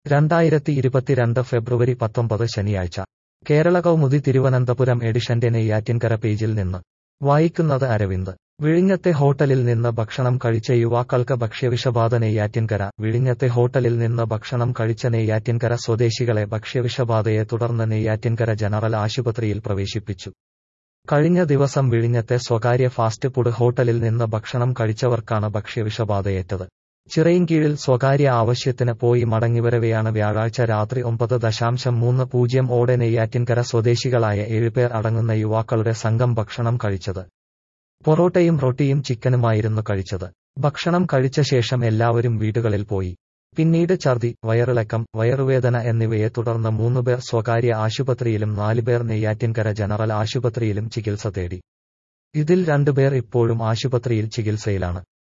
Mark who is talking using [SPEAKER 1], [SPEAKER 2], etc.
[SPEAKER 1] രണ്ടായിരത്തി ഇരുപത്തിരണ്ട് ഫെബ്രുവരി പത്തൊമ്പത് ശനിയാഴ്ച കേരള കൗമുദി തിരുവനന്തപുരം എഡിഷന്റെ നെയ്യാറ്റിൻകര പേജിൽ നിന്ന് വായിക്കുന്നത് അരവിന്ദ് വിഴിഞ്ഞത്തെ ഹോട്ടലിൽ നിന്ന് ഭക്ഷണം കഴിച്ച യുവാക്കൾക്ക് ഭക്ഷ്യവിഷബാധ നെയ്യാറ്റിൻകര വിഴിഞ്ഞത്തെ ഹോട്ടലിൽ നിന്ന് ഭക്ഷണം കഴിച്ച നെയ്യാറ്റിൻകര സ്വദേശികളെ ഭക്ഷ്യവിഷബാധയെ തുടർന്ന് നെയ്യാറ്റിൻകര ജനറൽ ആശുപത്രിയിൽ പ്രവേശിപ്പിച്ചു കഴിഞ്ഞ ദിവസം വിഴിഞ്ഞത്തെ സ്വകാര്യ ഫാസ്റ്റ് ഫുഡ് ഹോട്ടലിൽ നിന്ന് ഭക്ഷണം കഴിച്ചവർക്കാണ് ഭക്ഷ്യവിഷബാധയേറ്റത് ചിറയിൻകീഴിൽ സ്വകാര്യ ആവശ്യത്തിന് പോയി മടങ്ങിവരവെയാണ് വ്യാഴാഴ്ച രാത്രി ഒമ്പത് ദശാംശം മൂന്ന് പൂജ്യം ഓടെ നെയ്യാറ്റിൻകര സ്വദേശികളായ ഏഴുപേർ അടങ്ങുന്ന യുവാക്കളുടെ സംഘം ഭക്ഷണം കഴിച്ചത് പൊറോട്ടയും റൊട്ടിയും ചിക്കനുമായിരുന്നു കഴിച്ചത് ഭക്ഷണം കഴിച്ച ശേഷം എല്ലാവരും വീടുകളിൽ പോയി പിന്നീട് ഛർദി വയറിളക്കം വയറുവേദന എന്നിവയെ തുടർന്ന് മൂന്നുപേർ സ്വകാര്യ ആശുപത്രിയിലും നാലുപേർ നെയ്യാറ്റിൻകര ജനറൽ ആശുപത്രിയിലും ചികിത്സ തേടി ഇതിൽ രണ്ടുപേർ ഇപ്പോഴും ആശുപത്രിയിൽ ചികിത്സയിലാണ്